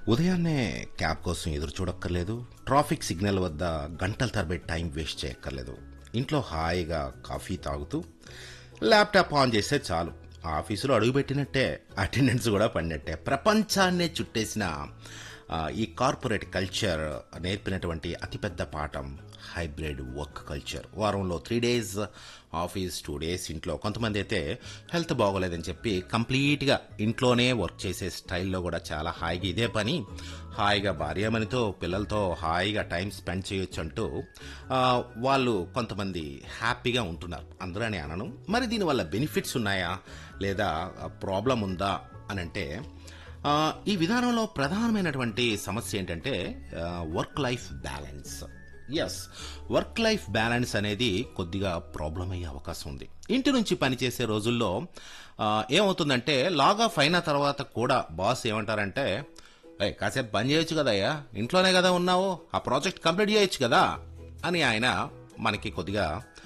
ఉదయాన్నే క్యాబ్ కోసం ఎదురు చూడక్కర్లేదు ట్రాఫిక్ సిగ్నల్ వద్ద గంటల తరబడి టైం వేస్ట్ చేయక్కర్లేదు ఇంట్లో హాయిగా కాఫీ తాగుతూ ల్యాప్టాప్ ఆన్ చేస్తే చాలు ఆఫీసులో అడుగుపెట్టినట్టే అటెండెన్స్ కూడా పడినట్టే ప్రపంచాన్నే చుట్టేసిన ఆ, ఈ కార్పొరేట్ కల్చర్ నేర్పినటువంటి అతిపెద్ద పాఠం హైబ్రిడ్ వర్క్ కల్చర్ వారంలో three days office two days ఇంట్లో కొంతమంది అయితే హెల్త్ బాగోలేదని చెప్పి కంప్లీట్గా ఇంట్లోనే వర్క్ చేసే స్టైల్లో కూడా చాలా హాయిగా ఇదే పని హాయిగా భార్యామణితో పిల్లలతో హాయిగా టైం స్పెండ్ చేయొచ్చు అంటూ ఆ, వాళ్ళు కొంతమంది హ్యాపీగా ఉంటున్నారు అందరూ అని అనను మరి దీనివల్ల బెనిఫిట్స్ ఉన్నాయా లేదా ప్రాబ్లం ఉందా అని అంటే ఆ, ఈ విధానంలో ప్రధానమైనటువంటి సమస్య ఏంటంటే work life balance yes work life balance అనేది కొద్దిగా ప్రాబ్లం అయ్యే అవకాశం ఉంది ఇంటి నుంచి పనిచేసే రోజుల్లో ఆ, ఏమవుతుందంటే లాగ్ ఆఫ్ అయిన తర్వాత కూడా బాస్ ఏమంటారంటే "ఏయ్, కాసేపు పని చేయొచ్చు కదయ్యా ఇంట్లోనే కదా ఉన్నావు ఆ ప్రాజెక్ట్ కంప్లీట్ చేయొచ్చు కదా అని ఆయన మనకి కొద్దిగా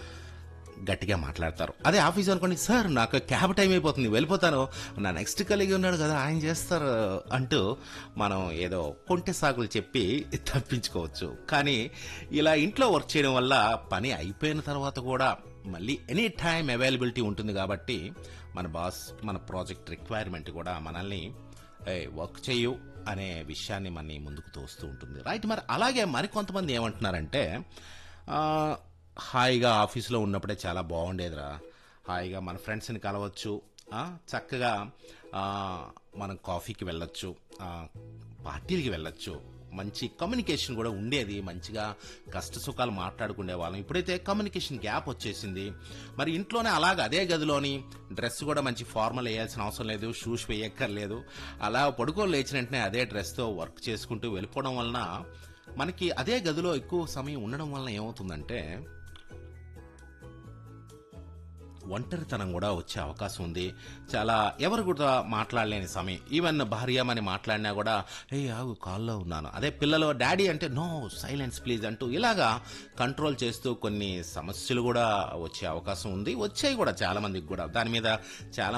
గట్టిగా మాట్లాడతారు అదే ఆఫీస్ అనుకోండి సార్ నాకు క్యాబ్ టైం అయిపోతుంది వెళ్ళిపోతాను నా నెక్స్ట్ కలిగి ఉన్నాడు కదా ఆయన చేస్తారు అంటూ మనం ఏదో కొంటె సాగులు చెప్పి తప్పించుకోవచ్చు కానీ ఇలా ఇంట్లో వర్క్ చేయడం వల్ల పని అయిపోయిన తర్వాత కూడా మళ్ళీ ఎనీ టైం అవైలబిలిటీ ఉంటుంది కాబట్టి మన బాస్ మన ప్రాజెక్ట్ రిక్వైర్మెంట్ కూడా మనల్ని "ఏయ్, వర్క్ చేయు అనే విషయాన్ని మనని ముందుకు తోస్తూ ఉంటుంది రైట్ మరి అలాగే మరికొంతమంది ఏమంటున్నారంటే ఆ, హాయిగా ఆఫీస్లో ఉన్నప్పుడే చాలా బాగుండేదిరా హాయిగా మన ఫ్రెండ్స్ని కలవచ్చు ఆ, చక్కగా ఆ, మనం కాఫీకి వెళ్ళొచ్చు ఆ, పార్టీలకి వెళ్ళొచ్చు మంచి కమ్యూనికేషన్ కూడా ఉండేది మంచిగా కష్ట సుఖాలు మాట్లాడుకునే వాళ్ళం ఇప్పుడైతే కమ్యూనికేషన్ గ్యాప్ వచ్చేసింది మరి ఇంట్లోనే అలాగ అదే గదిలోని డ్రెస్ కూడా మంచి ఫార్మల్ వేయాల్సిన అవసరం లేదు షూస్ వేయక్కర్లేదు అలా పడుకో లేచిన వెంటనే అదే డ్రెస్తో వర్క్ చేసుకుంటూ వెళ్ళిపోవడం వలన మనకి అదే గదిలో ఎక్కువ సమయం ఉండడం వలన ఏమవుతుందంటే ఒంటరితనం కూడా వచ్చే అవకాశం ఉంది చాలా ఎవరు కూడా మాట్లాడలేని సమయం ఈవెన్ భార్యమని మాట్లాడినా కూడా ఏ ఆగు కాల్లో ఉన్నాను అదే పిల్లలు డాడీ అంటే నో సైలెన్స్ ప్లీజ్ అంటూ ఇలాగా కంట్రోల్ చేస్తూ కొన్ని సమస్యలు కూడా వచ్చే అవకాశం ఉంది వచ్చాయి కూడా చాలా మందికి కూడా దాని మీద చాలా